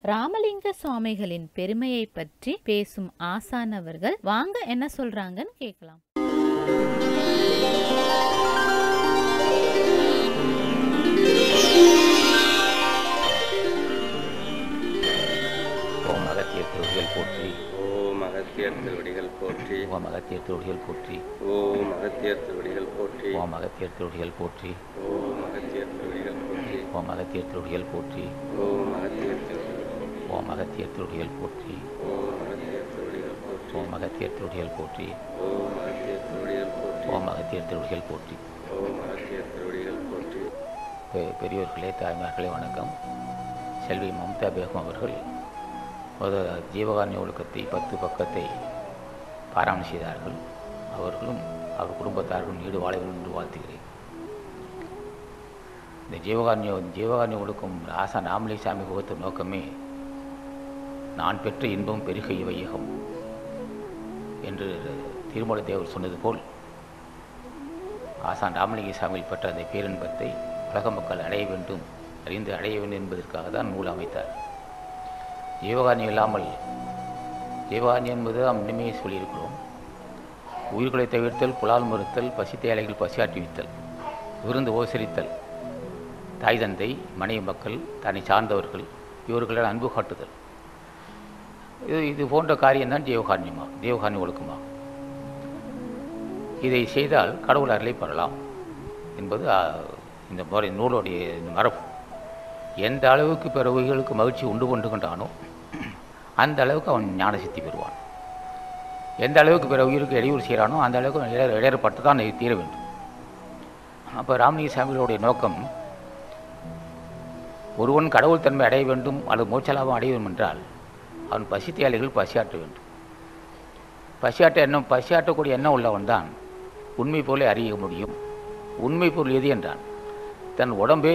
ராமலிங்க சுவாமிகளின் பெருமையை பற்றி பேசும் ஆசானவர்கள் வாங்க என்ன சொல்றாங்கன்னு கேட்கலாம் ஓம் அகத்தியர் திருவடிகள் போற்றி ஓம் அகத்தியர் திருவடிகள் போற்றி ஓம் அகத்தியர் திருவடிகள் போற்றி ஓம் அகத்தியர் திருவடிகள் போற்றி ஓம் அகத்தியர் திருவடிகள் போற்றி ஓம் அகத்தியர் திருவடிகள் போற்றி ஓம் அகத்தியர் திருவடிகள் போற்றி ஓம் அகத்தியர் திருவடிகள் ஓம் அகத்தியர் திருவடிகள் போற்றி ஓம் அகத்தியர் திருவடிகள் போற்றி ஓம் அகத்தியர் திருவடிகள் போற்றி ஓம் அகத்தியர் திருவடிகள் போற்றி ஓம் அகத்தியர் திருவடிகள் போற்றி ஓம் அகத்தியர் திருவடிகள் போற்றி பெ- பெரியோர்களே தாய்மார்களே வணக்கம் செல்வி மம்தா பேகம் அவர்கள் ஒரு ஜீவகாருண்ய ஒழுக்கத்தை பத்து பக்கத்தை பாராயணம் செய்தார்கள் அவர்களும் அவர் குடும்பத்தார்களும் நீடு வாழ வேண்டும் என்று வாழ்த்துகிறேன் இந்த ஜீவகாருண்ய ஜீவகாருண்ய ஒழுக்கம் ஆசா நாமலை சாமி வகுத்த நோக்கமே நான் பெற்ற இன்பம் பெருகை வையகம் என்று திருமலை தேவர் சொன்னது போல் ஆசான் ராமலிங்க சாமியில் பெற்ற அந்த பேரின்பத்தை உலக மக்கள் அடைய வேண்டும் அறிந்து அடைய வேண்டும் என்பதற்காக தான் நூல் அமைத்தார் ஜீவகாரணியம் இல்லாமல் ஜீவகாரணியம் என்பது நாம் முன்னுமே சொல்லியிருக்கிறோம் உயிர்களை தவிர்த்தல் புலால் மறுத்தல் பசித்த ஏழைகள் பசியாற்றுவித்தல் விருந்து உபசரித்தல் தாய் தந்தை மனைவி மக்கள் தன்னை சார்ந்தவர்கள் இவர்களிடம் அன்பு காட்டுதல் இது இது போன்ற காரியம்தான் ஜீவகாரண்யமாகும் ஜீவகாரண்ய ஒழுக்கமாகும் இதை செய்தால் கடவுள் அருளை பெறலாம் என்பது ஆ, இந்த முறை நூலுடைய இந்த மரபு எந்த அளவுக்கு பிற உயிர்களுக்கு மகிழ்ச்சி உண்டு கொண்டுகின்றானோ அந்த அளவுக்கு அவன் ஞான சித்தி பெறுவான் எந்த அளவுக்கு பிற உயிருக்கு இடையூறு செய்கிறானோ அந்த அளவுக்கு அவன் இடையர் இடையறப்பட்டு தான் தீர வேண்டும் அப்போ ராமலிங்க சாமிகளுடைய நோக்கம் ஒருவன் கடவுள் தன்மை அடைய வேண்டும் அல்லது மோட்சலாபம் அடைய வேண்டும் என்றால் அவன் பசித்தியாளிகள் பசியாற்ற வேண்டும் பசியாட்ட எண்ணம் பசியாற்றக்கூடிய எண்ணம் உள்ளவன் தான் உண்மை போல அறிய முடியும் உண்மை பொருள் எது என்றான் தன் உடம்பே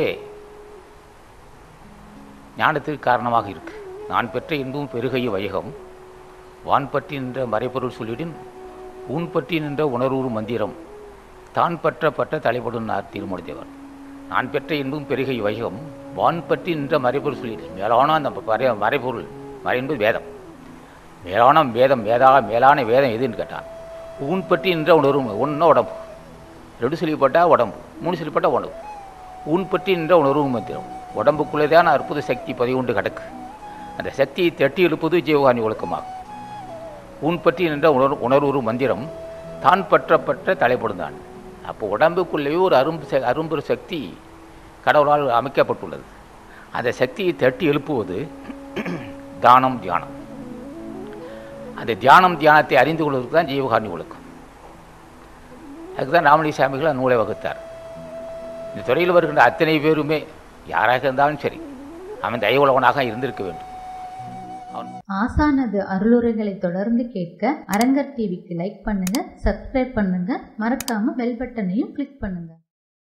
ஞானத்திற்கு காரணமாக இருக்கு நான் பெற்ற இன்பம் பெருகைய வையகம் வான் பற்றி நின்ற மறைபொருள் சொல்லிடின் உன் பற்றி நின்ற உணர்வு மந்திரம் தான் பற்ற பற்ற தலைப்படும் நார் திருமூலத்தேவர் நான் பெற்ற இன்பம் பெருகை வையகம் வான் பற்றி நின்ற மறைபொருள் சொல்லிடு மேலான அந்த மறை மறைபொருள் மறை என்பது வேதம் மேலான வேதம் வேதா மேலான வேதம் எதுன்னு கேட்டான் ஊன் பற்றி நின்ற உணர்வு ஒன்றா உடம்பு ரெண்டு சொல்லிப்பட்டால் உடம்பு மூணு சொல்லிப்பட்டால் உணவு ஊன் பற்றி நின்ற உணர்வு மந்திரம் உடம்புக்குள்ளே தான் அற்புத சக்தி பதிவுண்டு கிடக்கு அந்த சக்தியை தட்டி எழுப்பது ஜீவகாணி ஒழுக்கமாகும் ஊன் பற்றி நின்ற உணர் உணர்வு மந்திரம் தான் பற்றப்பட்ட தலைப்படுந்தான் அப்போ உடம்புக்குள்ளேயே ஒரு அரும்பு ச அரும்புற சக்தி கடவுளால் அமைக்கப்பட்டுள்ளது அந்த சக்தியை தட்டி எழுப்புவது தானம் தியானம் அந்த தியானம் தியானத்தை அறிந்து கொள்வதற்கு தான் ஜீவகாரணி ஒழுக்கம் அதுக்கு தான் ராமலிங்க சாமிகள் நூலை வகுத்தார் இந்த துறையில் வருகின்ற அத்தனை பேருமே யாராக இருந்தாலும் சரி அவன் தயவுள்ளவனாக இருந்திருக்க வேண்டும் அவன் ஆசானது அருளுரைகளை தொடர்ந்து கேட்க அரங்கர் டிவிக்கு லைக் பண்ணுங்க சப்ஸ்கிரைப் பண்ணுங்க மறக்காம பெல் பட்டனையும் கிளிக் பண்ணுங்க